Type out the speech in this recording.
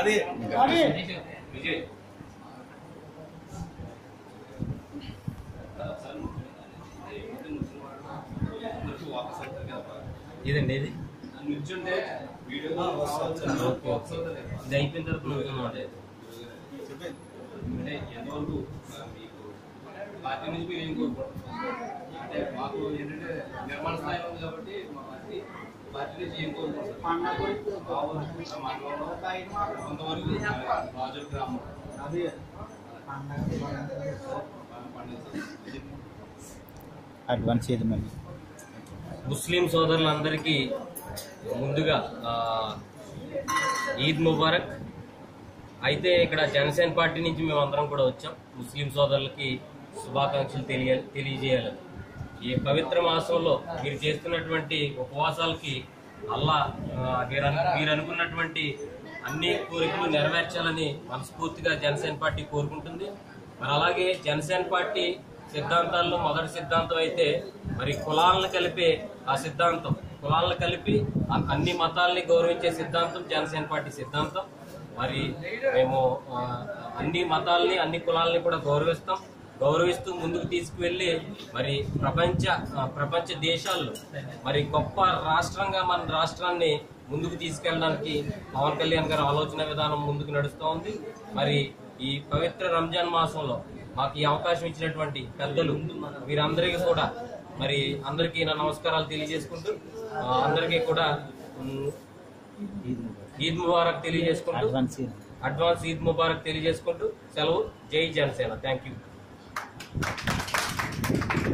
అది విజయ్ ఇదండి ఇది నిల్చుంటే వీడియో ఓకే ఓకే ఇది అయిపోయిన తర్వాత నవ్వుతున్నాం చెప్పే అంటే ఎంతవరకు ఆ, మీకు పార్టీ నుంచి మీరు ఏం కోరుకుంటున్నారు అంటే మాకు ఏంటంటే నిర్మాణ స్థాయిలో ఉంది కాబట్టి మా పార్టీ పార్టీ నుంచి ఏం కోరుకుంటున్నారు మా ఊరు, మా మండలంలో కొంతవరకు ఆ, రాజుల గ్రామం పండించారు అడ్వాన్స్ ఇది మళ్ళీ ముస్లిం సోదరులందరికీ ముందుగా ఆ, ఈద్ ముబారక్ అయితే ఇక్కడ జనసేన పార్టీ నుంచి మేము అందరం కూడా వచ్చాం ముస్లిం సోదరులకి శుభాకాంక్షలు తెలియ తెలియజేయాలి ఈ పవిత్ర మాసంలో మీరు చేస్తున్నటువంటి ఉపవాసాలకి అల్లా ఆ, మీరు అను- మీరు అనుకున్నటువంటి అన్ని కోరికలు నెరవేర్చాలని మనస్ఫూర్తిగా జనసేన పార్టీ కోరుకుంటుంది మరి అలాగే జనసేన పార్టీ సిద్ధాంతాల్లో మొదటి సిద్ధాంతం అయితే మరి కులాలను కలిపే ఆ సిద్ధాంతం కులాలను కలిపి అ- అన్ని మతాల్ని గౌరవించే సిద్ధాంతం జనసేన పార్టీ సిద్ధాంతం మరి మేము ఆ, అన్ని మతాల్ని అన్ని కులాలని కూడా గౌరవిస్తాం గౌరవిస్తూ ముందుకు తీసుకువెళ్ళి మరి ప్రపంచ ఆ, ప్రపంచ దేశాల్లో మరి గొప్ప రాష్ట్రంగా మన రాష్ట్రాన్ని ముందుకు తీసుకెళ్ళడానికి పవన్ కళ్యాణ్ గారి ఆలోచన విధానం ముందుకు నడుస్తూ ఉంది మరి ఈ పవిత్ర రంజాన్ మాసంలో మాకు ఈ అవకాశం ఇచ్చినటువంటి పెద్దలు వీరందరికీ కూడా మరి అందరికీ నా నమస్కారాలు తెలియజేసుకుంటూ ఆ, అందరికీ కూడా ఉమ్, ఈద్ ముబారక్ తెలియజేసుకుంటూ అడ్వాన్స్ ఇది అడ్వాన్స్ ఈద్ ముబారక్ తెలియజేసుకుంటూ సెలవు జై జనసేన థ్యాంక్ యూ